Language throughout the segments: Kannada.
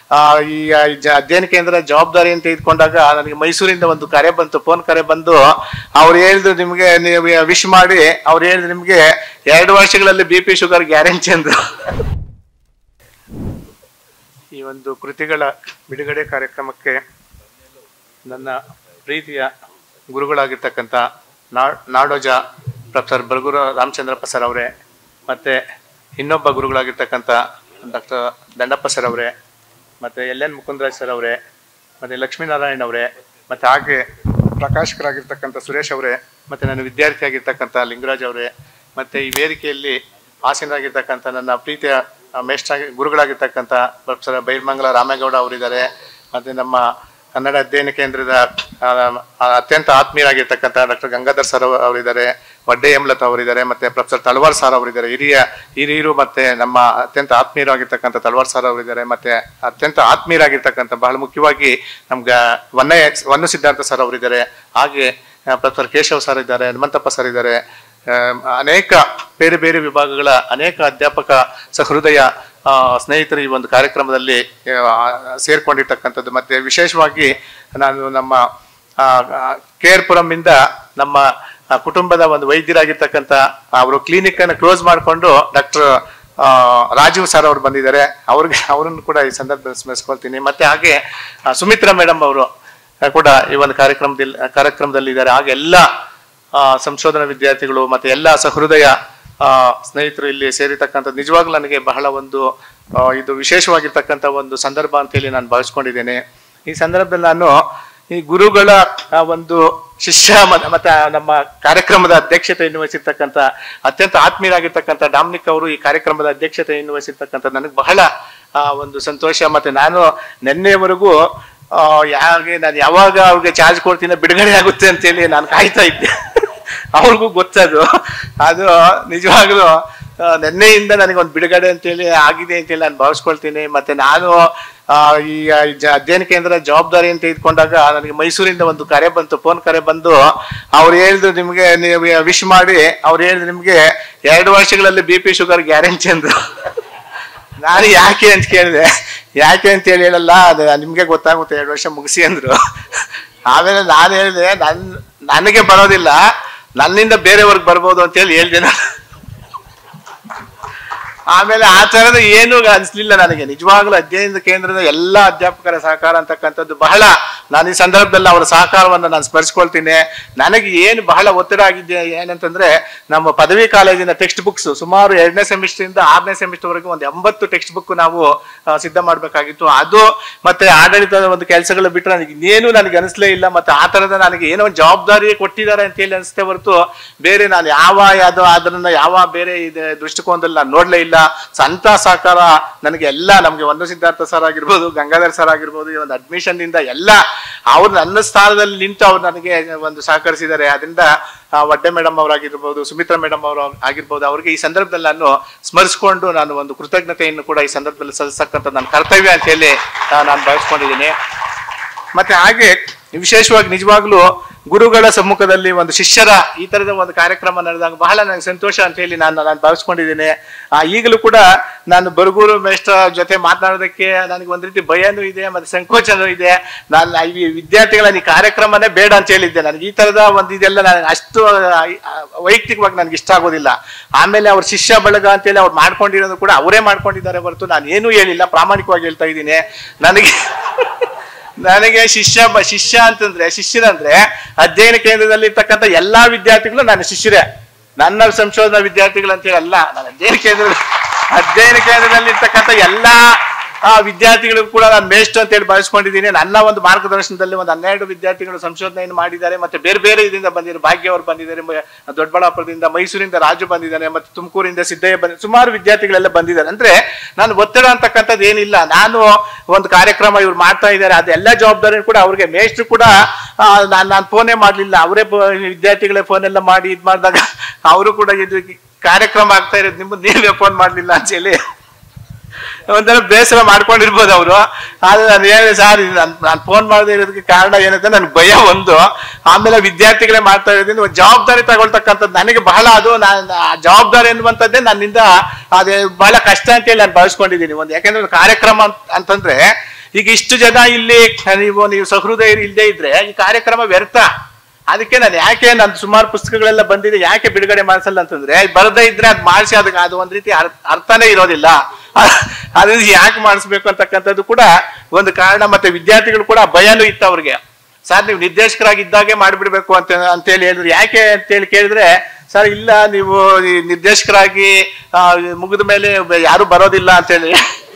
ಆ, ಈ ಆ, ಜ- ಅಧ್ಯಯನ ಕೇಂದ್ರ ಜವಾಬ್ದಾರಿ ಅಂತ ಇದ್ಕೊಂಡಾಗ ನನಗೆ ಮೈಸೂರಿಂದ ಒಂದು ಕರೆ ಬಂತು ಫೋನ್ ಕರೆ ಬಂದು ಅವ್ರು ಹೇಳಿದ್ರು ನಿಮ್ಗೆ ನೀವು ವಿಶ್ ಮಾಡಿ ಅವ್ರು ಹೇಳಿದ್ರು ನಿಮ್ಗೆ ಎರಡು ವರ್ಷಗಳಲ್ಲಿ ಬಿ ಪಿ ಶುಗರ್ ಗ್ಯಾರಂಟಿ ಅಂದ್ರು ಈ ಒಂದು ಕೃತಿಗಳ ಬಿಡುಗಡೆ ಕಾರ್ಯಕ್ರಮಕ್ಕೆ ನನ್ನ ಪ್ರೀತಿಯ ಗುರುಗಳಾಗಿರ್ತಕ್ಕಂಥ ನಾ- ನಾಡೋಜ ಪ್ರೊಫೆಸರ್ ಬರಗೂರ ರಾಮಚಂದ್ರಪ್ಪ ಸರ್ ಅವರೇ ಮತ್ತು ಇನ್ನೊಬ್ಬ ಗುರುಗಳಾಗಿರ್ತಕ್ಕಂಥ ಡಾಕ್ಟರ್ ದಂಡಪ್ಪ ಸರ್ ಅವರೇ ಮತ್ತು ಎಲ್ ಎನ್ ಮುಕುಂದರಾಜ್ ಸರ್ ಅವರೇ ಮತ್ತು ಲಕ್ಷ್ಮೀನಾರಾಯಣ್ ಅವರೇ ಮತ್ತು ಹಾಗೆ ಪ್ರಕಾಶಕರಾಗಿರ್ತಕ್ಕಂಥ ಸುರೇಶ್ ಅವರೇ ಮತ್ತು ನನ್ನ ವಿದ್ಯಾರ್ಥಿ ಆಗಿರ್ತಕ್ಕಂಥ ಲಿಂಗರಾಜ್ ಅವರೇ ಮತ್ತು ಈ ವೇದಿಕೆಯಲ್ಲಿ ಆಸೀನರಾಗಿರ್ತಕ್ಕಂಥ ನನ್ನ ಪ್ರೀತಿಯ ಮೇಷ್ಟ್ರ ಗುರುಗಳಾಗಿರ್ತಕ್ಕಂಥ ಪ್ರೊಫೆಸರ್ ಬೈರ್ಮಂಗಲ ರಾಮೇಗೌಡ ಅವರಿದ್ದಾರೆ ಮತ್ತು ನಮ್ಮ ಕನ್ನಡ ಅಧ್ಯಯನ ಕೇಂದ್ರದ ಆ, ಆ, ಅತ್ಯಂತ ಆತ್ಮೀಯರಾಗಿರ್ತಕ್ಕಂಥ ಡಾಕ್ಟರ್ ಗಂಗಾಧರ್ ಸರ್ ಅವ- ಅವರಿದ್ದಾರೆ ವಡ್ಡೆ ಹೇಮಲತಾ ಅವರಿದ್ದಾರೆ ಮತ್ತೆ ಪ್ರೊಫೆಸರ್ ತಳವಾರ್ ಸರ್ ಅವರಿದ್ದಾರೆ ಹಿರಿಯ ಹಿರಿಯರು ಮತ್ತೆ ನಮ್ಮ ಅತ್ಯಂತ ಆತ್ಮೀಯರಾಗಿರ್ತಕ್ಕಂಥ ತಳವಾರ್ ಸರ್ ಅವರಿದ್ದಾರೆ ಮತ್ತೆ ಅತ್ಯಂತ ಆತ್ಮೀಯರಾಗಿರ್ತಕ್ಕಂಥ ಬಹಳ ಮುಖ್ಯವಾಗಿ ನಮ್ಗೆ ವನ್ನ ವನ್ನ ಸಿದ್ಧಾರ್ಥ ಸರ್ ಅವರಿದ್ದಾರೆ ಹಾಗೆ ಆ, ಪ್ರೊಫೆಸರ್ ಕೇಶವ್ ಸರ್ ಇದ್ದಾರೆ ಹನುಮಂತಪ್ಪ ಸರ್ ಇದ್ದಾರೆ ಆ, ಅನೇಕ ಬೇರೆ ಬೇರೆ ವಿಭಾಗಗಳ ಅನೇಕ ಅಧ್ಯಾಪಕ ಸಹೃದಯ ಆ, ಸ್ನೇಹಿತರು ಈ ಒಂದು ಕಾರ್ಯಕ್ರಮದಲ್ಲಿ ಆ, ಸೇರ್ಕೊಂಡಿರ್ತಕ್ಕಂಥದ್ದು ಮತ್ತೆ ವಿಶೇಷವಾಗಿ ನಾನು ನಮ್ಮ ಕೇರ್ ಇಂದ ನಮ್ಮ ಆ, ಕುಟುಂಬದ ಒಂದು ವೈದ್ಯರಾಗಿರ್ತಕ್ಕಂಥ ಅವರು ಕ್ಲಿನಿಕ್ ಅನ್ನು ಕ್ಲೋಸ್ ಮಾಡಿಕೊಂಡು ಡಾಕ್ಟರ್ ರಾಜೀವ್ ಸರ್ ಅವರು ಬಂದಿದ್ದಾರೆ ಅವ್ರಿಗೆ ಅವರನ್ನು ಕೂಡ ಈ ಸಂದರ್ಭದಲ್ಲಿ ಸ್ಮರಿಸ್ಕೊಳ್ತೀನಿ ಮತ್ತೆ ಹಾಗೆ ಆ, ಸುಮಿತ್ರಾ ಮೇಡಮ್ ಅವರು ಕೂಡ ಈ ಒಂದು ಕಾರ್ಯಕ್ರಮದಲ್ಲಿ ಕಾರ್ಯಕ್ರಮದಲ್ಲಿ ಇದ್ದಾರೆ ಹಾಗೆ ಎಲ್ಲ ಆ, ಸಂಶೋಧನಾ ವಿದ್ಯಾರ್ಥಿಗಳು ಮತ್ತೆ ಎಲ್ಲ ಸಹೃದಯ ಆ, ಸ್ನೇಹಿತರು ಇಲ್ಲಿ ಸೇರಿರ್ತಕ್ಕಂಥದ್ದು ನಿಜವಾಗ್ಲೂ ನನಗೆ ಬಹಳ ಒಂದು ಆ, ಇದು ವಿಶೇಷವಾಗಿರ್ತಕ್ಕಂಥ ಒಂದು ಸಂದರ್ಭ ಅಂತೇಳಿ ನಾನು ಭಾವಿಸ್ಕೊಂಡಿದ್ದೇನೆ ಈ ಸಂದರ್ಭದಲ್ಲಿ ನಾನು ಈ ಗುರುಗಳ ಆ, ಒಂದು ಶಿಷ್ಯ ಮ- ಮತ್ತೆ ಆ ನಮ್ಮ ಕಾರ್ಯಕ್ರಮದ ಅಧ್ಯಕ್ಷತೆಯನ್ನು ವಹಿಸಿರ್ತಕ್ಕಂಥ ಅತ್ಯಂತ ಆತ್ಮೀಯರಾಗಿರ್ತಕ್ಕಂಥ ಡಾಮ್ನಿಕ್ ಅವರು ಈ ಕಾರ್ಯಕ್ರಮದ ಅಧ್ಯಕ್ಷತೆಯನ್ನು ವಹಿಸಿರ್ತಕ್ಕಂಥ ನನಗೆ ಬಹಳ ಆ, ಒಂದು ಸಂತೋಷ ಮತ್ತೆ ನಾನು ನಿನ್ನೆವರೆಗೂ ಆ, ಯಾಗೆ ನಾನು ಯಾವಾಗ ಅವ್ರಿಗೆ ಚಾರ್ಜ್ ಕೊಡ್ತೀನಿ ಬಿಡುಗಡೆ ಆಗುತ್ತೆ ಅಂತೇಳಿ ನಾನು ಕಾಯ್ತಾ ಇದ್ದೆ ಅವ್ರಿಗೂ ಗೊತ್ತದು ಅದು ನಿಜವಾಗ್ಲೂ ಆ, ನಿನ್ನೆಯಿಂದ ನನಗೆ ಒಂದು ಬಿಡುಗಡೆ ಅಂತೇಳಿ ಆಗಿದೆ ಅಂತೇಳಿ ನಾನು ಭಾವಿಸ್ಕೊಳ್ತೀನಿ ಮತ್ತೆ ನಾನು ಆ, ಈ ಆ, ಜ- ಅಧ್ಯಯನ ಕೇಂದ್ರ ಜವಾಬ್ದಾರಿ ಅಂತ ಇದ್ಕೊಂಡಾಗ ನನಗೆ ಮೈಸೂರಿಂದ ಒಂದು ಕರೆ ಬಂತು ಫೋನ್ ಕರೆ ಬಂದು ಅವ್ರು ಹೇಳಿದ್ರು ನಿಮ್ಗೆ ನೀವು ವಿಶ್ ಮಾಡಿ ಅವ್ರು ಹೇಳಿದ್ರು ನಿಮ್ಗೆ ಎರಡು ವರ್ಷಗಳಲ್ಲಿ ಬಿ ಪಿ ಶುಗರ್ ಗ್ಯಾರಂಟಿ ಅಂದ್ರು ನಾನು ಯಾಕೆ ಅಂತ ಕೇಳಿದೆ ಯಾಕೆ ಅಂತ ಹೇಳಿ ಹೇಳಲ್ಲ ಅದು ನಿಮ್ಗೆ ಗೊತ್ತಾಗುತ್ತೆ ಎರಡು ವರ್ಷ ಮುಗಿಸಿ ಅಂದ್ರು ಆಮೇಲೆ ನಾನು ಹೇಳಿದೆ ನನ್ ನನಗೆ ಬರೋದಿಲ್ಲ ನನ್ನಿಂದ ಬೇರೆಯವ್ರಿಗೆ ಬರ್ಬೋದು ಅಂತ ಹೇಳಿ ಹೇಳ್ದೆ ನಾನು ಆಮೇಲೆ ಆ ತರದ ಏನು ಅನ್ಸ್ಲಿಲ್ಲ ನನಗೆ ನಿಜವಾಗ್ಲೂ ಅಧ್ಯಯನ ಕೇಂದ್ರದ ಎಲ್ಲಾ ಅಧ್ಯಾಪಕರ ಸಹಕಾರ ಅಂತಕ್ಕಂಥದ್ದು ಬಹಳ ನಾನು ಈ ಸಂದರ್ಭದಲ್ಲಿ ಅವರ ಸಹಕಾರವನ್ನು ನಾನು ಸ್ಮರಿಸ್ಕೊಳ್ತೀನಿ ನನಗೆ ಏನು ಬಹಳ ಒತ್ತಡ ಆಗಿದೆ ಏನಂತಂದ್ರೆ ನಮ್ಮ ಪದವಿ ಕಾಲೇಜಿನ ಟೆಕ್ಸ್ಟ್ ಬುಕ್ಸ್ ಸುಮಾರು ಎರಡನೇ ಸೆಮಿಸ್ಟರ್ ಇಂದ ಆರನೇ ಸೆಮಿಸ್ಟರ್ ವರೆಗೂ ಒಂದು ಎಂಬತ್ತು ಟೆಕ್ಸ್ಟ್ ಬುಕ್ ನಾವು ಆ, ಸಿದ್ಧ ಮಾಡಬೇಕಾಗಿತ್ತು ಅದು ಮತ್ತೆ ಆಡಳಿತದ ಒಂದು ಕೆಲಸಗಳು ಬಿಟ್ಟರೆ ನನಗೆ ಇನ್ನೇನು ನನಗೆ ಅನಿಸ್ಲೇ ಇಲ್ಲ ಮತ್ತೆ ಆ ತರದ ನನಗೆ ಏನೋ ಒಂದು ಜವಾಬ್ದಾರಿ ಕೊಟ್ಟಿದ್ದಾರೆ ಅಂತ ಹೇಳಿ ಅನಿಸ್ತೇ ಹೊರತು ಬೇರೆ ನಾನು ಯಾವ ಯಾವ್ದೋ ಅದನ್ನ ಯಾವ ಬೇರೆ ಇದೆ ದೃಷ್ಟಿಕೋನದಲ್ಲಿ ನಾನು ನೋಡ್ಲೇ ಇಲ್ಲ ಸಂತ ಸಹಕಾರ ನನಗೆ ಎಲ್ಲ ನಮ್ಗೆ ಒಂದು ಸಿದ್ಧಾರ್ಥ ಸರ್ ಆಗಿರ್ಬೋದು ಗಂಗಾಧರ್ ಸರ್ ಆಗಿರ್ಬೋದು ಈ ಒಂದು ಅಡ್ಮಿಷನ್ ಇಂದ ಎಲ್ಲ ಅವ್ರು ನನ್ನ ಸ್ಥಾನದಲ್ಲಿ ನಿಂತು ಅವ್ರು ನನಗೆ ಒಂದು ಸಹಕರಿಸಿದ್ದಾರೆ ಅದರಿಂದ ಆ, ವಡ್ಡೆ ಮೇಡಮ್ ಅವರಾಗಿರ್ಬೋದು ಸುಮಿತ್ರಾ ಮೇಡಮ್ ಅವರು ಆಗಿರ್ಬೋದು ಅವ್ರಿಗೆ ಈ ಸಂದರ್ಭದಲ್ಲಿ ನಾನು ಸ್ಮರಿಸ್ಕೊಂಡು ನಾನು ಒಂದು ಕೃತಜ್ಞತೆಯನ್ನು ಕೂಡ ಈ ಸಂದರ್ಭದಲ್ಲಿ ಸಲ್ಲಿಸಕ್ಕಂಥ ನನ್ನ ಕರ್ತವ್ಯ ಅಂತ ಹೇಳಿ ಆ, ನಾನು ಭಾವಿಸ್ಕೊಂಡಿದ್ದೀನಿ ಮತ್ತೆ ಹಾಗೆ ವಿಶೇಷವಾಗಿ ನಿಜವಾಗ್ಲೂ ಗುರುಗಳ ಸಮ್ಮುಖದಲ್ಲಿ ಒಂದು ಶಿಷ್ಯರ ಈ ತರದ ಒಂದು ಕಾರ್ಯಕ್ರಮ ನಡೆದಾಗ ಬಹಳ ನನಗೆ ಸಂತೋಷ ಅಂತ ಹೇಳಿ ನಾನು ನಾನು ಭಾವಿಸ್ಕೊಂಡಿದ್ದೀನಿ ಆ ಈಗಲೂ ಕೂಡ ನಾನು ಬರಗೂರು ಮೇಷ್ಟ್ರ ಜೊತೆ ಮಾತನಾಡೋದಕ್ಕೆ ನನಗೆ ಒಂದ್ ರೀತಿ ಭಯನೂ ಇದೆ ಮತ್ತೆ ಸಂಕೋಚನೂ ಇದೆ ನಾನು ಈ ವಿದ್ಯಾರ್ಥಿಗಳ ಈ ಕಾರ್ಯಕ್ರಮನೇ ಬೇಡ ಅಂತ ಹೇಳಿದ್ದೆ ನನಗೆ ಈ ತರದ ಒಂದು ಇದೆಲ್ಲ ನನಗೆ ಅಷ್ಟು ಆ, ವೈಯಕ್ತಿಕವಾಗಿ ನನಗೆ ಇಷ್ಟ ಆಗೋದಿಲ್ಲ ಆಮೇಲೆ ಅವ್ರ ಶಿಷ್ಯ ಬಳಗ ಅಂತೇಳಿ ಅವ್ರು ಮಾಡ್ಕೊಂಡಿರೋದು ಕೂಡ ಅವರೇ ಮಾಡ್ಕೊಂಡಿದ್ದಾರೆ ಹೊರತು ನಾನು ಏನೂ ಹೇಳಿಲ್ಲ ಪ್ರಾಮಾಣಿಕವಾಗಿ ಹೇಳ್ತಾ ಇದ್ದೀನಿ ನನಗೆ ನನಗೆ ಶಿಷ್ಯ ಬ- ಶಿಷ್ಯ ಅಂತಂದ್ರೆ ಶಿಷ್ಯರಂದ್ರೆ ಅಧ್ಯಯನ ಕೇಂದ್ರದಲ್ಲಿ ಇರ್ತಕ್ಕಂಥ ಎಲ್ಲಾ ವಿದ್ಯಾರ್ಥಿಗಳು ನನ್ನ ಶಿಷ್ಯರೇ ನನ್ನ ಸಂಶೋಧನಾ ವಿದ್ಯಾರ್ಥಿಗಳು ಅಂತ ಹೇಳಿ ಅಲ್ಲ ನಾನು ಅಧ್ಯಯನ ಕೇಂದ್ರ ಅಧ್ಯಯನ ಕೇಂದ್ರದಲ್ಲಿ ಇರ್ತಕ್ಕಂಥ ಎಲ್ಲಾ ಆ ವಿದ್ಯಾರ್ಥಿಗಳು ಕೂಡ ನಾನು ಬೇಸ್ಟ್ ಅಂತ ಹೇಳಿ ಭಾವಿಸ್ಕೊಂಡಿದ್ದೀನಿ ನನ್ನ ಒಂದು ಮಾರ್ಗದರ್ಶನದಲ್ಲಿ ಒಂದು ಹನ್ನೆರಡು ವಿದ್ಯಾರ್ಥಿಗಳು ಸಂಶೋಧನೆಯನ್ನು ಮಾಡಿದ್ದಾರೆ ಮತ್ತೆ ಬೇರೆ ಬೇರೆ ಇದರಿಂದ ಬಂದಿದ್ದಾರೆ ಭಾಗ್ಯ ಅವರು ಬಂದಿದ್ದಾರೆ ಮ- ದೊಡ್ಡಬಳ್ಳಾಪುರದಿಂದ ಮೈಸೂರಿಂದ ರಾಜು ಬಂದಿದ್ದಾನೆ ಮತ್ತೆ ತುಮಕೂರಿಂದ ಸಿದ್ದಯ್ಯ ಬಂದ ಸುಮಾರು ವಿದ್ಯಾರ್ಥಿಗಳೆಲ್ಲ ಬಂದಿದ್ದಾರೆ ಅಂದ್ರೆ ನಾನು ಒತ್ತಡ ಅಂತಕ್ಕಂಥದ್ದು ಏನಿಲ್ಲ ನಾನು ಒಂದು ಕಾರ್ಯಕ್ರಮ ಇವ್ರು ಮಾಡ್ತಾ ಇದ್ದಾರೆ ಅದೆಲ್ಲ ಜವಾಬ್ದಾರಿ ಕೂಡ ಅವ್ರಿಗೆ ಮೇಷ್ಟ್ರು ಕೂಡ ನಾನು ನಾನು ಫೋನೇ ಮಾಡ್ಲಿಲ್ಲ ಅವರೇ ವಿದ್ಯಾರ್ಥಿಗಳೇ ಫೋನ್ ಎಲ್ಲ ಮಾಡಿ ಇದ್ ಮಾಡಿದಾಗ ಅವರು ಕೂಡ ಇದು ಕಾರ್ಯಕ್ರಮ ಆಗ್ತಾ ಇರೋದು ನಿಮ್ಮದು ನೀವೇ ಫೋನ್ ಮಾಡ್ಲಿಲ್ಲ ಅಂತ ಹೇಳಿ ಒಂಥರ ಬೇಸರ ಮಾಡ್ಕೊಂಡಿರ್ಬೋದು ಅವರು ಆದ್ರೆ ನಾನು ಹೇಳಿದೆ ಸರ್ ನಾನು ಫೋನ್ ಮಾಡದೇ ಇರೋದಕ್ಕೆ ಕಾರಣ ಏನಂದ್ರೆ ನನ್ಗೆ ಭಯ ಒಂದು ಆಮೇಲೆ ವಿದ್ಯಾರ್ಥಿಗಳೇ ಮಾಡ್ತಾ ಇರೋದ್ರಿಂದ ಒಂದು ಜವಾಬ್ದಾರಿ ತಗೊಳ್ತಕ್ಕಂಥದ್ದು ನನಗೆ ಬಹಳ ಅದು ನಾನು ಆ ಜವಾಬ್ದಾರಿ ಎನ್ನುವಂಥದ್ದೇ ನನ್ನಿಂದ ಅದೇ ಬಹಳ ಕಷ್ಟ ಅಂತೇಳಿ ನಾನು ಭಾವಿಸ್ಕೊಂಡಿದ್ದೀನಿ ಒಂದು ಯಾಕಂದ್ರೆ ಒಂದು ಕಾರ್ಯಕ್ರಮ ಅಂತ- ಅಂತಂದ್ರೆ ಈಗ ಇಷ್ಟು ಜನ ಇಲ್ಲಿ ನೀವು ನೀವು ಸಹೃದಯರು ಇಲ್ಲದೆ ಇದ್ರೆ ಈ ಕಾರ್ಯಕ್ರಮ ವ್ಯರ್ಥ ಅದಕ್ಕೆ ನಾನು ಯಾಕೆ ನಾನು ಸುಮಾರು ಪುಸ್ತಕಗಳೆಲ್ಲ ಬಂದಿದೆ ಯಾಕೆ ಬಿಡುಗಡೆ ಮಾಡಿಸಲ್ಲ ಅಂತಂದ್ರೆ ಬರದೇ ಇದ್ರೆ ಅದು ಮಾಡಿಸಿ ಅದಕ್ಕೆ ಅದು ಒಂದ್ ರೀತಿ ಅರ್- ಅರ್ಥನೇ ಇರೋದಿಲ್ಲ ಅದನ್ನ ಯಾಕೆ ಮಾಡಿಸ್ಬೇಕು ಅಂತಕ್ಕಂಥದ್ದು ಕೂಡ ಒಂದು ಕಾರಣ ಮತ್ತೆ ವಿದ್ಯಾರ್ಥಿಗಳು ಕೂಡ ಭಯನೂ ಇತ್ತು ಅವ್ರಿಗೆ ಸರ್ ನೀವು ನಿರ್ದೇಶಕರಾಗಿದ್ದಾಗೆ ಮಾಡಿಬಿಡ್ಬೇಕು ಅಂತ ಅಂತೇಳಿ ಹೇಳಿದ್ರು ಯಾಕೆ ಅಂತೇಳಿ ಕೇಳಿದ್ರೆ ಸರ್ ಇಲ್ಲ ನೀವು ಈ ನಿರ್ದೇಶಕರಾಗಿ ಆ, ಮುಗಿದ ಮೇಲೆ ಯಾರು ಬರೋದಿಲ್ಲ ಅಂತೇಳಿ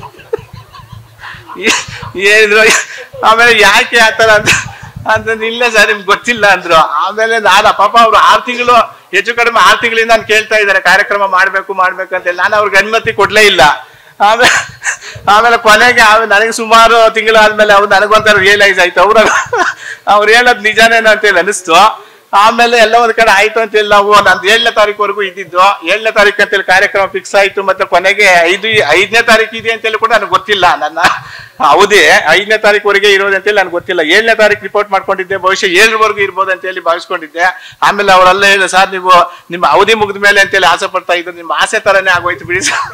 ಹೇಳಿದ್ರು ಆಮೇಲೆ ಯಾಕೆ ಆತರ ಅಂತ ಅಂತಂದ್ರೆ ಇಲ್ಲ ಸರ್ ನಿಮ್ಗೆ ಗೊತ್ತಿಲ್ಲ ಅಂದ್ರು ಆಮೇಲೆ ನಾನು ಪಾಪ ಅವ್ರು ಆರು ತಿಂಗಳು ಹೆಚ್ಚು ಕಡಿಮೆ ಆರು ತಿಂಗಳಿಂದ ನಾನು ಕೇಳ್ತಾ ಇದ್ದಾರೆ ಕಾರ್ಯಕ್ರಮ ಮಾಡ್ಬೇಕು ಮಾಡ್ಬೇಕು ಅಂತೇಳಿ ನಾನು ಅವ್ರಿಗೆ ಅನುಮತಿ ಕೊಡ್ಲೇ ಇಲ್ಲ ಆಮೇಲೆ ಆಮೇಲೆ ಕೊನೆಗೆ ಆಮೇಲೆ ನನಗೆ ಸುಮಾರು ತಿಂಗಳಾದ್ಮೇಲೆ ಅವ್ರು ನನಗೊಂಥರ ರಿಯಲೈಸ್ ಆಯ್ತು ಅವ್ರ ಅವ್ರು ಹೇಳೋದು ನಿಜಾನೇನೋ ಅಂತೇಳಿ ಅನಿಸ್ತು ಆಮೇಲೆ ಎಲ್ಲ ಒಂದ್ ಕಡೆ ಆಯ್ತು ಅಂತೇಳಿ ನಾವು ನಂದು ಏಳನೇ ತಾರೀಕುವರೆಗೂ ಇದ್ದಿದ್ದು ಏಳನೇ ತಾರೀಕು ಅಂತೇಳಿ ಕಾರ್ಯಕ್ರಮ ಫಿಕ್ಸ್ ಆಯ್ತು ಮತ್ತೆ ಕೊನೆಗೆ ಐದು ಐದನೇ ತಾರೀಕು ಇದೆ ಅಂತೇಳಿ ಕೂಡ ನನಗೆ ಗೊತ್ತಿಲ್ಲ ನನ್ನ ಅವಧಿ ಐದನೇ ತಾರೀಕುವರೆಗೆ ಇರೋದು ಅಂತೇಳಿ ನನಗೆ ಗೊತ್ತಿಲ್ಲ ಏಳನೇ ತಾರೀಕು ರಿಪೋರ್ಟ್ ಮಾಡ್ಕೊಂಡಿದ್ದೆ ಬಹುಶಃ ಏಳರವರೆಗೂ ಇರ್ಬೋದು ಅಂತೇಳಿ ಭಾವಿಸ್ಕೊಂಡಿದ್ದೆ ಆಮೇಲೆ ಅವರೆಲ್ಲ ಹೇಳಿದ್ರು ಸರ್ ನೀವು ನಿಮ್ಮ ಅವಧಿ ಮುಗಿದ ಮೇಲೆ ಅಂತೇಳಿ ಆಸೆ ಪಡ್ತಾ ಇದ್ರು ನಿಮ್ಮ ಆಸೆ ತರನೇ ಆಗೋಯ್ತು ಬಿಡಿ ಸರ್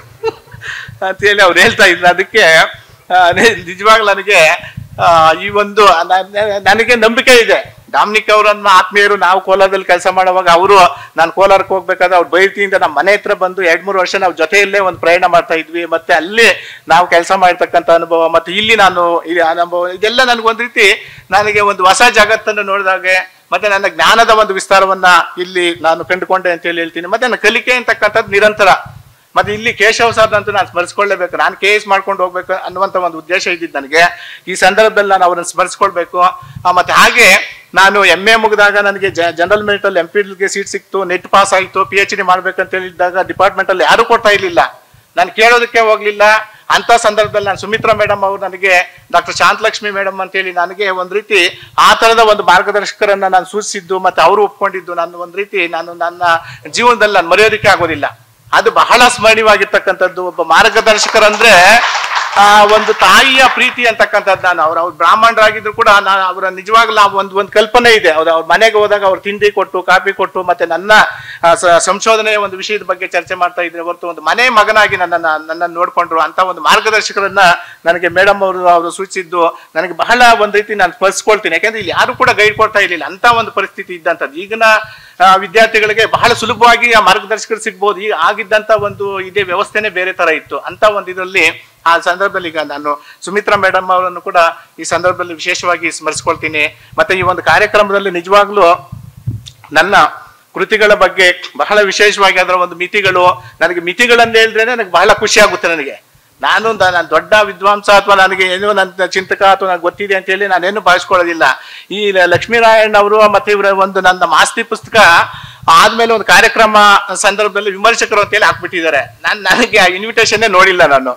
ಅಂತೇಳಿ ಅವ್ರು ಹೇಳ್ತಾ ಇದ್ರು ಅದಕ್ಕೆ ಆ, ನಿ- ನಿಜವಾಗ್ಲೂ ನನಗೆ ಆ, ಈ ಒಂದು ನ- ನನಗೆ ನಂಬಿಕೆ ಇದೆ ಡಾಮ್ನಿಕ್ ಅವರನ್ನ ಆತ್ಮೀಯರು ನಾವು ಕೋಲಾರದಲ್ಲಿ ಕೆಲಸ ಮಾಡುವಾಗ ಅವರು ನಾನು ಕೋಲಾರಕ್ಕೆ ಹೋಗ್ಬೇಕಾದ್ರೆ ಅವ್ರ ಬೈತಿಯಿಂದ ನಮ್ಮ ಮನೆ ಹತ್ರ ಬಂದು ಎರಡ್ ಮೂರು ವರ್ಷ ನಾವು ಜೊತೆಯಲ್ಲೇ ಒಂದು ಪ್ರಯಾಣ ಮಾಡ್ತಾ ಇದ್ವಿ ಮತ್ತೆ ಅಲ್ಲಿ ನಾವು ಕೆಲಸ ಮಾಡ್ತಕ್ಕಂಥ ಅನುಭವ ಮತ್ತೆ ಇಲ್ಲಿ ನಾನು ಇಲ್ಲಿ ಅನುಭವ ಇದೆಲ್ಲ ನನಗೊಂದು ರೀತಿ ನನಗೆ ಒಂದು ಹೊಸ ಜಗತ್ತನ್ನು ನೋಡಿದಾಗೆ ಮತ್ತೆ ನನ್ನ ಜ್ಞಾನದ ಒಂದು ವಿಸ್ತಾರವನ್ನ ಇಲ್ಲಿ ನಾನು ಕಂಡುಕೊಂಡೆ ಅಂತ ಹೇಳಿ ಹೇಳ್ತೀನಿ ಮತ್ತೆ ನನ್ನ ಕಲಿಕೆ ಅಂತಕ್ಕಂಥದ್ದು ನಿರಂತರ ಮತ್ತೆ ಇಲ್ಲಿ ಕೇಶವ್ ಸರ್ ಅಂತೂ ನಾನು ಸ್ಮರಿಸ್ಕೊಳ್ಳೇಬೇಕು ನಾನು ಕೆ ಎಸ್ ಮಾಡ್ಕೊಂಡು ಹೋಗ್ಬೇಕು ಅನ್ನುವಂತ ಒಂದು ಉದ್ದೇಶ ಇದ್ದಿದ್ದು ನನಗೆ ಈ ಸಂದರ್ಭದಲ್ಲಿ ನಾನು ಅವರನ್ನು ಸ್ಮರಿಸ್ಕೊಳ್ಬೇಕು ಆ, ಮತ್ತೆ ಹಾಗೆ ನಾನು ಎಂ ಎ ಮುಗಿದಾಗ ನನಗೆ ಜನರಲ್ ಮೆರಿಟ್ ಅಲ್ಲಿ ಎಂ ಗೆ ಸೀಟ್ ಸಿಕ್ತು ನೆಟ್ ಪಾಸ್ ಆಯ್ತು ಪಿ ಎಚ್ ಡಿ ಮಾಡ್ಬೇಕಂತ ಹೇಳಿದಾಗ ಡಿಪಾರ್ಟ್ಮೆಂಟ್ ಅಲ್ಲಿ ಯಾರು ಕೊಡ್ತಾ ಇರ್ಲಿಲ್ಲ ನಾನು ಕೇಳೋದಕ್ಕೆ ಹೋಗ್ಲಿಲ್ಲ ಅಂತ ಸಂದರ್ಭದಲ್ಲಿ ನಾನು ಸುಮಿತ್ರಾ ಮೇಡಮ್ ಅವರು ನನಗೆ ಡಾಕ್ಟರ್ ಶಾಂತಲಕ್ಷ್ಮಿ ಮೇಡಮ್ ಅಂತೇಳಿ ನನಗೆ ಒಂದ್ ರೀತಿ ಆ ತರದ ಒಂದು ಮಾರ್ಗದರ್ಶಕರನ್ನ ನಾನು ಸೂಚಿಸಿದ್ದು ಮತ್ತೆ ಅವರು ಒಪ್ಕೊಂಡಿದ್ದು ನಾನು ಒಂದ್ ರೀತಿ ನಾನು ನನ್ನ ಜೀವನದಲ್ಲಿ ನಾನು ಮರೆಯೋದಕ್ಕೆ ಆಗೋದಿಲ್ಲ ಅದು ಬಹಳ ಸ್ಮರಣೀಯವಾಗಿರ್ತಕ್ಕಂಥದ್ದು ಒಬ್ಬ ಮಾರ್ಗದರ್ಶಕರಂದ್ರೆ ಆ ಒಂದು ತಾಯಿಯ ಪ್ರೀತಿ ಅಂತಕ್ಕಂಥದ್ದು ನಾನು ಅವ್ರು ಅವ್ರು ಬ್ರಾಹ್ಮಣರಾಗಿದ್ರು ಕೂಡ ನಾನು ಅವರ ನಿಜವಾಗ್ಲೂ ಆ ಒಂದು ಒಂದು ಕಲ್ಪನೆ ಇದೆ ಅವ್ರು ಅವ್ರ ಮನೆಗೆ ಹೋದಾಗ ಅವ್ರು ತಿಂಡಿ ಕೊಟ್ಟು ಕಾಫಿ ಕೊಟ್ಟು ಮತ್ತೆ ನನ್ನ ಆ, ಸ- ಸಂಶೋಧನೆಯ ಒಂದು ವಿಷಯದ ಬಗ್ಗೆ ಚರ್ಚೆ ಮಾಡ್ತಾ ಇದ್ರೆ ಹೊರತು ಒಂದು ಮನೆ ಮಗನಾಗಿ ನನ್ನನ್ನ ನನ್ನನ್ನು ನೋಡ್ಕೊಂಡ್ರು ಅಂತ ಒಂದು ಮಾರ್ಗದರ್ಶಕರನ್ನ ನನಗೆ ಮೇಡಮ್ ಅವರು ಅವರು ಸೂಚಿಸಿದ್ದು ನನಗೆ ಬಹಳ ಒಂದ್ ರೀತಿ ನಾನು ಸ್ಮರಿಸ್ಕೊಳ್ತೀನಿ ಯಾಕಂದ್ರೆ ಇಲ್ಲಿ ಯಾರು ಕೂಡ ಗೈಡ್ ಕೊಡ್ತಾ ಇರ್ಲಿಲ್ಲ ಅಂತ ಒಂದು ಪರಿಸ್ಥಿತಿ ಇದ್ದಂಥದ್ದು ಈಗಿನ ಆ, ವಿದ್ಯಾರ್ಥಿಗಳಿಗೆ ಬಹಳ ಸುಲಭವಾಗಿ ಆ ಮಾರ್ಗದರ್ಶಕರು ಸಿಗ್ಬೋದು ಈಗ ಆಗಿದ್ದಂತ ಒಂದು ಇದೇ ವ್ಯವಸ್ಥೆನೇ ಬೇರೆ ತರ ಇತ್ತು ಅಂತ ಒಂದು ಇದರಲ್ಲಿ ಆ ಸಂದರ್ಭದಲ್ಲಿ ಈಗ ನಾನು ಸುಮಿತ್ರಾ ಮೇಡಮ್ ಅವರನ್ನು ಕೂಡ ಈ ಸಂದರ್ಭದಲ್ಲಿ ವಿಶೇಷವಾಗಿ ಸ್ಮರಿಸ್ಕೊಳ್ತೀನಿ ಮತ್ತೆ ಈ ಒಂದು ಕಾರ್ಯಕ್ರಮದಲ್ಲಿ ನಿಜವಾಗ್ಲೂ ನನ್ನ ಕೃತಿಗಳ ಬಗ್ಗೆ ಬಹಳ ವಿಶೇಷವಾಗಿ ಅದರ ಒಂದು ಮಿತಿಗಳು ನನಗೆ ಮಿತಿಗಳನ್ನ ಹೇಳಿದ್ರೆ ನನಗೆ ಬಹಳ ಖುಷಿ ಆಗುತ್ತೆ ನನಗೆ ನಾನು ದ- ನಾನು ದೊಡ್ಡ ವಿದ್ವಾಂಸ ಅಥವಾ ನನಗೆ ಏನೋ ನನ್ನ ಚಿಂತಕ ಅಥವಾ ನನಗೆ ಗೊತ್ತಿದೆ ಅಂತ ಹೇಳಿ ನಾನೇನು ಭಾವಿಸ್ಕೊಳ್ಳೋದಿಲ್ಲ ಈ ಲ- ಲಕ್ಷ್ಮೀನಾರಾಯಣ್ ಅವರು ಮತ್ತೆ ಇವರ ಒಂದು ನನ್ನ ಮಾಸ್ತಿ ಪುಸ್ತಕ ಆದ್ಮೇಲೆ ಒಂದು ಕಾರ್ಯಕ್ರಮ ಸಂದರ್ಭದಲ್ಲಿ ವಿಮರ್ಶಕರು ಅಂತ ಹೇಳಿ ಹಾಕ್ಬಿಟ್ಟಿದ್ದಾರೆ ನಾನು ನನಗೆ ಆ ಇನ್ವಿಟೇಷನ್ನೇ ನೋಡಿಲ್ಲ ನಾನು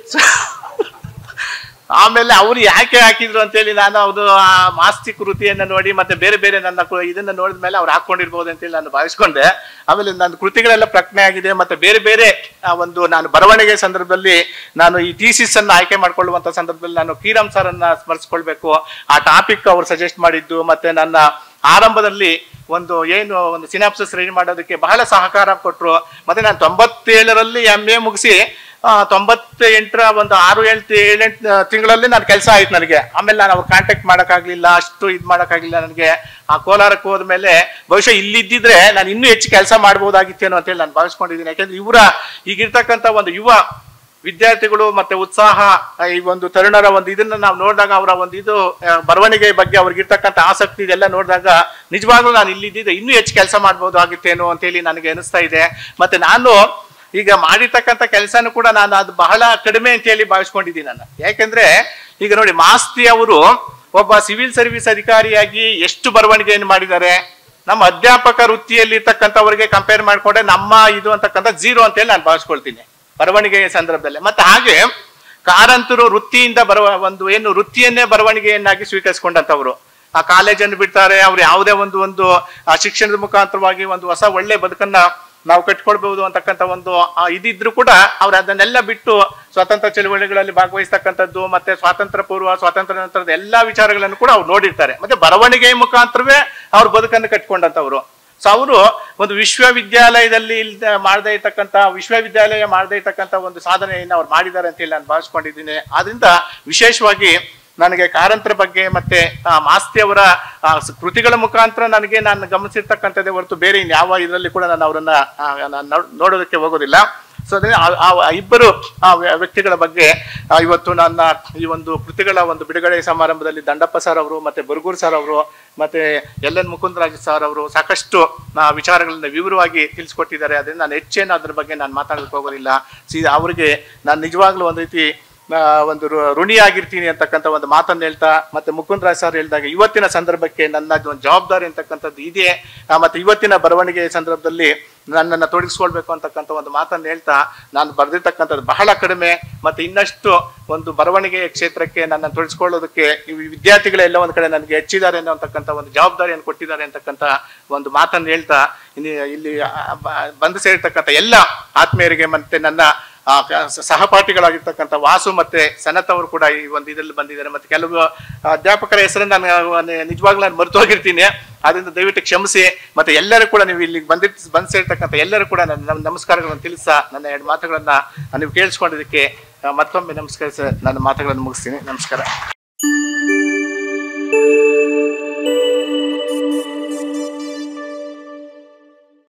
ಆಮೇಲೆ ಅವ್ರು ಯಾಕೆ ಹಾಕಿದ್ರು ಅಂತೇಳಿ ನಾನು ಅದು ಆ ಮಾಸ್ತಿ ಕೃತಿಯನ್ನ ನೋಡಿ ಮತ್ತೆ ಬೇರೆ ಬೇರೆ ನನ್ನ ಕು- ಇದನ್ನ ನೋಡಿದ ಮೇಲೆ ಅವ್ರು ಹಾಕೊಂಡಿರ್ಬೋದು ಅಂತೇಳಿ ನಾನು ಭಾವಿಸ್ಕೊಂಡೆ ಆಮೇಲೆ ನನ್ನ ಕೃತಿಗಳೆಲ್ಲ ಪ್ರಜ್ಞೆ ಆಗಿದೆ ಮತ್ತೆ ಬೇರೆ ಬೇರೆ ಆ ಒಂದು ನಾನು ಬರವಣಿಗೆ ಸಂದರ್ಭದಲ್ಲಿ ನಾನು ಈ ಥೀಸಿಸ್ ಅನ್ನ ಆಯ್ಕೆ ಮಾಡ್ಕೊಳ್ಳುವಂತ ಸಂದರ್ಭದಲ್ಲಿ ನಾನು ಕೀರಂ ಸರ್ ಅನ್ನ ಸ್ಮರಿಸ್ಕೊಳ್ಬೇಕು ಆ ಟಾಪಿಕ್ ಅವ್ರು ಸಜೆಸ್ಟ್ ಮಾಡಿದ್ದು ಮತ್ತೆ ನನ್ನ ಆರಂಭದಲ್ಲಿ ಒಂದು ಏನು ಒಂದು ಸಿನಾಪ್ಸಸ್ ರೆಡಿ ಮಾಡೋದಕ್ಕೆ ಬಹಳ ಸಹಕಾರ ಕೊಟ್ಟರು ಮತ್ತೆ ನಾನು ತೊಂಬತ್ತೇಳರಲ್ಲಿ ಎಂ ಎ ಮುಗಿಸಿ ಆ, ತೊಂಬತ್ತ ಎಂಟರ ಒಂದು ಆರು ಏಳು ಏಳೆಂಟು ತಿಂಗಳಲ್ಲಿ ನಾನು ಕೆಲಸ ಆಯ್ತು ನನಗೆ ಆಮೇಲೆ ನಾನು ಅವ್ರು ಕಾಂಟ್ಯಾಕ್ಟ್ ಮಾಡೋಕ್ಕಾಗಲಿಲ್ಲ ಅಷ್ಟು ಇದು ಮಾಡೋಕ್ಕಾಗಲಿಲ್ಲ ನನಗೆ ಆ ಕೋಲಾರಕ್ಕೆ ಹೋದ್ಮೇಲೆ ಬಹುಶಃ ಇಲ್ಲಿದ್ದಿದ್ರೆ ನಾನು ಇನ್ನೂ ಹೆಚ್ಚು ಕೆಲಸ ಮಾಡ್ಬೋದಾಗಿತ್ತೇನೋ ಅಂತೇಳಿ ನಾನು ಭಾವಿಸ್ಕೊಂಡಿದ್ದೀನಿ ಯಾಕೆಂದ್ರೆ ಇವರ ಈಗಿರ್ತಕ್ಕಂಥ ಒಂದು ಯುವ ವಿದ್ಯಾರ್ಥಿಗಳು ಮತ್ತೆ ಉತ್ಸಾಹ ಆ, ಈ ಒಂದು ತರುಣರ ಒಂದು ಇದನ್ನ ನಾವು ನೋಡಿದಾಗ ಅವರ ಒಂದು ಇದು ಆ, ಬರವಣಿಗೆ ಬಗ್ಗೆ ಅವ್ರಿಗಿರ್ತಕ್ಕಂಥ ಆಸಕ್ತಿ ಇದೆಲ್ಲ ನೋಡಿದಾಗ ನಿಜವಾಗ್ಲೂ ನಾನು ಇಲ್ಲಿದ್ದಿದ್ರೆ ಇನ್ನೂ ಹೆಚ್ಚು ಕೆಲಸ ಮಾಡ್ಬೋದು ಆಗಿತ್ತೇನೋ ಅಂತೇಳಿ ನನಗೆ ಅನಿಸ್ತಾ ಇದೆ ಮತ್ತೆ ನಾನು ಈಗ ಮಾಡಿರ್ತಕ್ಕಂಥ ಕೆಲಸನೂ ಕೂಡ ನಾನು ಅದು ಬಹಳ ಕಡಿಮೆ ಅಂತ ಹೇಳಿ ಭಾವಿಸ್ಕೊಂಡಿದ್ದೀನಿ ನಾನು ಯಾಕೆಂದ್ರೆ ಈಗ ನೋಡಿ ಮಾಸ್ತಿ ಅವರು ಒಬ್ಬ ಸಿವಿಲ್ ಸರ್ವಿಸ್ ಅಧಿಕಾರಿಯಾಗಿ ಎಷ್ಟು ಬರವಣಿಗೆಯನ್ನು ಮಾಡಿದ್ದಾರೆ ನಮ್ಮ ಅಧ್ಯಾಪಕ ವೃತ್ತಿಯಲ್ಲಿ ಇರ್ತಕ್ಕಂಥವರಿಗೆ ಕಂಪೇರ್ ಮಾಡ್ಕೊಂಡ್ರೆ ನಮ್ಮ ಇದು ಅಂತಕ್ಕಂಥ ಜೀರೋ ಅಂತೇಳಿ ನಾನು ಭಾವಿಸ್ಕೊಳ್ತೀನಿ ಬರವಣಿಗೆಯ ಸಂದರ್ಭದಲ್ಲಿ ಮತ್ತೆ ಹಾಗೆ ಕಾರಂತರು ವೃತ್ತಿಯಿಂದ ಬರುವ ಒಂದು ಏನು ವೃತ್ತಿಯನ್ನೇ ಬರವಣಿಗೆಯನ್ನಾಗಿ ಸ್ವೀಕರಿಸಿಕೊಂಡಂತವ್ರು ಆ ಕಾಲೇಜನ್ನು ಬಿಡ್ತಾರೆ ಅವ್ರು ಯಾವುದೇ ಒಂದು ಒಂದು ಆ ಶಿಕ್ಷಣದ ಮುಖಾಂತರವಾಗಿ ಒಂದು ಹೊಸ ಒಳ್ಳೆ ಬದುಕನ್ನ ನಾವು ಕಟ್ಕೊಳ್ಬಹುದು ಅಂತಕ್ಕಂಥ ಒಂದು ಆ ಇದಿದ್ರು ಕೂಡ ಅವ್ರು ಅದನ್ನೆಲ್ಲ ಬಿಟ್ಟು ಸ್ವಾತಂತ್ರ್ಯ ಚಳವಳಿಗಳಲ್ಲಿ ಭಾಗವಹಿಸ್ತಕ್ಕಂಥದ್ದು ಮತ್ತೆ ಸ್ವಾತಂತ್ರ್ಯ ಪೂರ್ವ ಸ್ವಾತಂತ್ರ್ಯ ನಂತರದ ಎಲ್ಲಾ ವಿಚಾರಗಳನ್ನು ಕೂಡ ಅವ್ರು ನೋಡಿರ್ತಾರೆ ಮತ್ತೆ ಬರವಣಿಗೆಯ ಮುಖಾಂತರವೇ ಅವ್ರ ಬದುಕನ್ನು ಕಟ್ಕೊಂಡಂತವ್ರು ಸೊ ಅವರು ಒಂದು ವಿಶ್ವವಿದ್ಯಾಲಯದಲ್ಲಿ ಇಲ್ದ ಮಾಡದೇ ಇರ್ತಕ್ಕಂಥ ವಿಶ್ವವಿದ್ಯಾಲಯ ಮಾಡದೇ ಇರ್ತಕ್ಕಂಥ ಒಂದು ಸಾಧನೆಯನ್ನು ಅವ್ರು ಮಾಡಿದ್ದಾರೆ ಅಂತ ಹೇಳಿ ನಾನು ಭಾವಿಸ್ಕೊಂಡಿದ್ದೀನಿ ಆದ್ರಿಂದ ವಿಶೇಷವಾಗಿ ನನಗೆ ಕಾರಂತರ ಬಗ್ಗೆ ಮತ್ತೆ ಆ, ಮಾಸ್ತಿ ಅವರ ಆ, ಸ- ಕೃತಿಗಳ ಮುಖಾಂತರ ನನಗೆ ನಾನು ಗಮನಿಸಿರ್ತಕ್ಕಂಥದ್ದೇ ಹೊರತು ಬೇರೆ ಇನ್ಯಾವ ಇದರಲ್ಲಿ ಕೂಡ ನಾನು ಅವರನ್ನ ಆ, ನಾನು ನೋಡ್- ನೋಡೋದಕ್ಕೆ ಹೋಗೋದಿಲ್ಲ ಸೊ ಅದೇ ಆ- ಆ ಇಬ್ಬರು ಆ ವ್ಯ- ವ್ಯಕ್ತಿಗಳ ಬಗ್ಗೆ ಆ, ಇವತ್ತು ನನ್ನ ಈ ಒಂದು ಕೃತಿಗಳ ಒಂದು ಬಿಡುಗಡೆ ಸಮಾರಂಭದಲ್ಲಿ ದಂಡಪ್ಪ ಸರ್ ಅವರು ಮತ್ತೆ ಬುರುಗೂರ್ ಸರ್ ಅವರು ಮತ್ತೆ ಎಲ್ ಎನ್ ಮುಕುಂದರಾಜ್ ಸರ್ ಅವರು ಸಾಕಷ್ಟು ಆ, ವಿಚಾರಗಳನ್ನ ವಿವರವಾಗಿ ತಿಳಿಸ್ಕೊಟ್ಟಿದ್ದಾರೆ ಅದರಿಂದ ನಾನು ಹೆಚ್ಚೇನು ಅದ್ರ ಬಗ್ಗೆ ನಾನು ಮಾತಾಡೋದಕ್ಕೆ ಹೋಗೋದಿಲ್ಲ ಸೀದಾ ಅವರಿಗೆ ನಾನು ನಿಜವಾಗ್ಲೂ ಒಂದು ರೀತಿ ಆ, ಒಂದು ಋ- ಋಣಿಯಾಗಿರ್ತೀನಿ ಅಂತಕ್ಕಂಥ ಒಂದು ಮಾತನ್ನು ಹೇಳ್ತಾ ಮತ್ತೆ ಮುಕುಂದರಾಜ್ ಸರ್ ಹೇಳಿದಾಗ ಇವತ್ತಿನ ಸಂದರ್ಭಕ್ಕೆ ನನ್ನ ಒಂದು ಜವಾಬ್ದಾರಿ ಅಂತಕ್ಕಂಥದ್ದು ಇದೆ ಆ, ಮತ್ತೆ ಇವತ್ತಿನ ಬರವಣಿಗೆ ಸಂದರ್ಭದಲ್ಲಿ ನನ್ನನ್ನು ತೊಡಗಿಸ್ಕೊಳ್ಬೇಕು ಅಂತಕ್ಕಂಥ ಒಂದು ಮಾತನ್ನು ಹೇಳ್ತಾ ನಾನು ಬರೆದಿರ್ತಕ್ಕಂಥದ್ದು ಬಹಳ ಕಡಿಮೆ ಮತ್ತೆ ಇನ್ನಷ್ಟು ಒಂದು ಬರವಣಿಗೆ ಕ್ಷೇತ್ರಕ್ಕೆ ನನ್ನನ್ನು ತೊಡಗಿಸ್ಕೊಳ್ಳೋದಕ್ಕೆ ಈ ವಿದ್ಯಾರ್ಥಿಗಳೆಲ್ಲ ಒಂದು ಕಡೆ ನನಗೆ ಹೆಚ್ಚಿದ್ದಾರೆ ಅನ್ನೋತಕ್ಕಂಥ ಒಂದು ಜವಾಬ್ದಾರಿಯನ್ನು ಕೊಟ್ಟಿದ್ದಾರೆ ಅಂತಕ್ಕಂಥ ಒಂದು ಮಾತನ್ನು ಹೇಳ್ತಾ ಇಲ್ಲಿ ಇಲ್ಲಿ ಆ, ಬ- ಬಂದು ಸೇರಿರ್ತಕ್ಕಂಥ ಎಲ್ಲ ಆತ್ಮೀಯರಿಗೆ ಮತ್ತೆ ನನ್ನ ಆ, ಕ- ಸ- ಸಹಪಾಠಿಗಳಾಗಿರ್ತಕ್ಕಂಥ ವಾಸು ಮತ್ತೆ ಸನತ್ ಅವರು ಕೂಡ ಈ ಒಂದು ಇದರಲ್ಲಿ ಬಂದಿದ್ದಾರೆ ಮತ್ತೆ ಕೆಲವು ಅಧ್ಯಾಪಕರ ಹೆಸರನ್ನು ನಾನು ನಾನು ನಿಜವಾಗ್ಲೂ ನಾನು ಮರೆತು ಹೋಗಿರ್ತೀನಿ ಅದರಿಂದ ದಯವಿಟ್ಟು ಕ್ಷಮಿಸಿ ಮತ್ತೆ ಎಲ್ಲರೂ ಕೂಡ ನೀವು ಇಲ್ಲಿ ಬಂದಿರ್ ಬಂದು ಸೇರ್ತಕ್ಕಂಥ ಎಲ್ಲರೂ ಕೂಡ ನನ್ನ ನಮ್ಮ ನಮಸ್ಕಾರಗಳನ್ನು ತಿಳಿಸ ನನ್ನ ಎರಡು ಮಾತುಗಳನ್ನ ನೀವು ಕೇಳಿಸ್ಕೊಂಡಿದ್ದಕ್ಕೆ ಆ, ಮತ್ತೊಮ್ಮೆ ನಮಸ್ಕರಿಸ ನನ್ನ ಮಾತುಗಳನ್ನು ಮುಗಿಸ್ತೀನಿ ನಮಸ್ಕಾರ